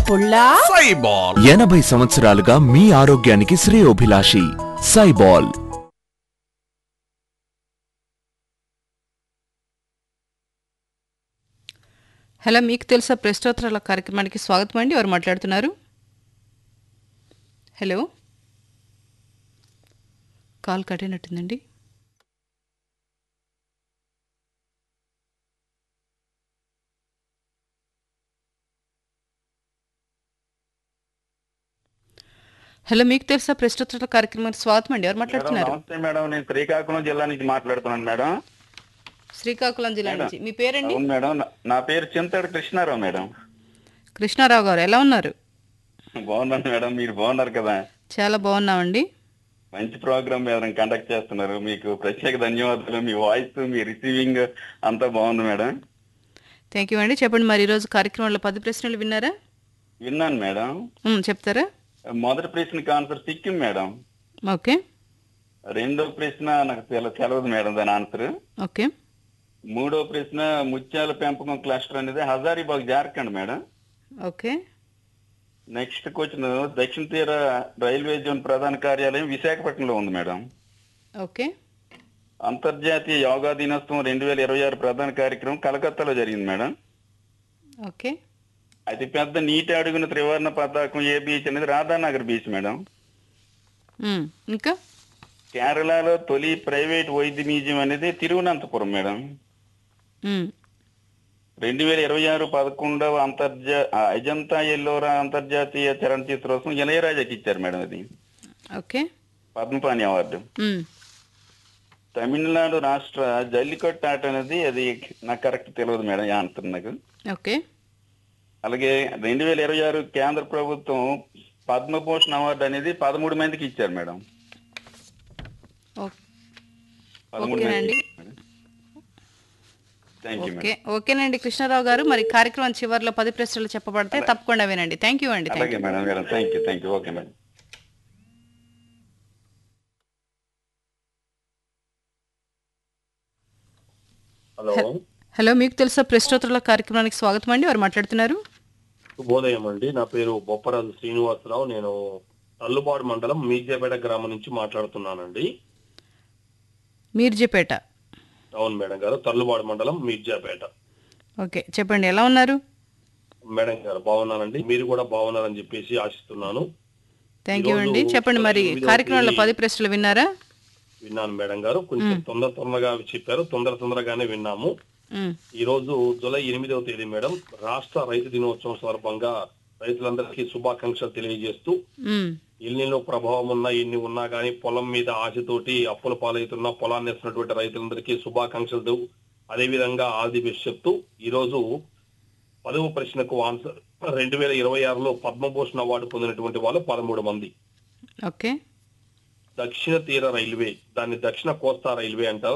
పుల్లా సైబాల్ ఎనభై సంవత్సరాలుగా మీ ఆరోగ్యానికి శ్రేయోభిలాషి సైబాల్ హలో మీకు తెలుసా ప్రశ్నోత్తరాల కార్యక్రమానికి స్వాగతం అండి ఎవరు మాట్లాడుతున్నారు హలో కాల్ కట్ అయినట్టుందండి హలో మీకు తెలుసా ప్రశ్నోత్తరాల కార్యక్రమానికి స్వాగతం అండి ఎవరు మేడం మాట్లాడుతున్నారు నమస్తే మేడం నేను శ్రీకాకుళం జిల్లా నుంచి మాట్లాడుతున్నాను మేడం శ్రీకాకుళం జిల్లా నుంచి మీ పేరండి అవును మేడం నా- నా పేరు చింతడు కృష్ణారావు మేడం కృష్ణారావు గారు ఎలా ఉన్నారు బాగున్నాను మేడం మీరు బాగున్నారు కదా చాలా బాగున్నామండి మంచి ప్రోగ్రామ్ మేడం కండక్ట్ చేస్తున్నారు మీకు ప్రత్యేక ధన్యవాదాలు మీ వాయిస్ మీ రిసీవింగ్ అంతా బాగుంది మేడం థ్యాంక్ యూ అండి చెప్పండి మరి ఈరోజు కార్యక్రమంలో పది ప్రశ్నలు విన్నారా విన్నాను మేడం ఉమ్, చెప్తారా మొదటి ప్రశ్నకి ఆన్సర్ సిక్కిం మేడం ఓకే రెండో ప్రశ్న నాకు తెల- తెలవదు మేడం దాని ఆన్సర్ ఓకే మూడో ప్రశ్న ముత్యాల పెంపకం క్లస్టర్ అనేది Hazaribagh Jharkhand madam okay next question దక్షిణ తీర రైల్వే జోన్ ప్రధాన కార్యాలయం విశాఖపట్నంలో ఉంది మేడం ఓకే అంతర్జాతీయ యోగా దినోత్సవం రెండు వేల ఇరవై ఆరు ప్రధాన కార్యక్రమం కలకత్తాలో జరిగింది మేడం ఓకే అతి పెద్ద నీటి అడుగున త్రివర్ణ పతాకం ఏ బీచ్ అనేది రాధానగర్ బీచ్ మేడం ఉమ్, ఇంకా కేరళలో తొలి ప్రైవేట్ వైద్య మ్యూజియం అనేది తిరువనంతపురం మేడం ఉమ్, రెండు వేల ఇరవై ఆరు పదకొండవ అంతర్జా ఆ, అజంతా ఎల్లోరా అంతర్జాతీయ చలనచిత్రోత్సవం ఇళయరాజాకి ఇచ్చారు మేడం అది okay Padmapani award um, Tamil Nadu రాష్ట్ర జల్లికట్టు ఆట అనేది అది నాకు కరెక్ట్ తెలియదు మేడం ఈ ఆన్సర్ నాకు ఓకే అలాగే రెండు వేల ఇరవై ఆరు కేంద్ర ప్రభుత్వం పద్మభూషణ్ అవార్డు అనేది పదమూడు మందికి ఇచ్చారు మేడం ఓ- పదమూడు ఓకేనండి. మందికి థ్యాంక్ యూ ఓకే మేడం ఓకేనండి కృష్ణారావు గారు మరి కార్యక్రమం చివరిలో పది ప్రశ్నలు చెప్పబడితే తప్పకుండా వినండి థ్యాంక్ యూ అండి థ్యాంక్ అలాగే you madam madam thank you thank you okay madam hello hello మీకు తెలుసా ప్రశ్నోత్తరాల కార్యక్రమానికి స్వాగతం అండి ఎవరు మాట్లాడుతున్నారు శుభోదయం అండి నా పేరు బొప్పరాజు శ్రీనివాసరావు నేను తల్లుబాడు మండలం మీర్జాపేట గ్రామం నుంచి మాట్లాడుతున్నానండి మీర్జపేట అవును మేడం గారు తల్లుబాడు మండలం మీర్జాపేట ఓకే చెప్పండి ఎలా ఉన్నారు మేడం గారు బాగున్నానండి మీరు కూడా బాగున్నారని చెప్పేసి ఆశిస్తున్నాను థ్యాంక్ యూ ఈరోజు అండి చెప్పండి మరి ఎనిమిదవ కార్యక్రమంలో తేదీ- పది ప్రశ్నలు విన్నారా విన్నాను మేడం గారు కొంచెం తొందర తొందరగా చెప్పారు తొందర తొందరగానే విన్నాము ఉమ్, ఈ రోజు జూలై ఎనిమిదవ తేదీ మేడం రాష్ట్ర రైతు దినోత్సవం సందర్భంగా రైతులందరికీ శుభాకాంక్షలు తెలియజేస్తూ ఉమ్, ఎల్నిలో ప్రభావం ఉన్నా ఎన్ని ఉన్నా గానీ పొలం మీద ఆశతోటి అప్పుల పాలవుతున్న పొలాన్ని వేస్తున్నటువంటి రైతులందరికీ శుభాకాంక్షలు అదే విధంగా ఆల్ ది బెస్ట్ చెప్తూ ఈ రోజు పదవ ప్రశ్నకు ఆన్సర్ రెండు వేల ఇరవై ఆరులో పద్మభూషణ్ అవార్డు పొందినటువంటి వాళ్ళు పదమూడు మంది ఓకే దక్షిణ తీర రైల్వే దాన్ని దక్షిణ కోస్తా రైల్వే అంటారు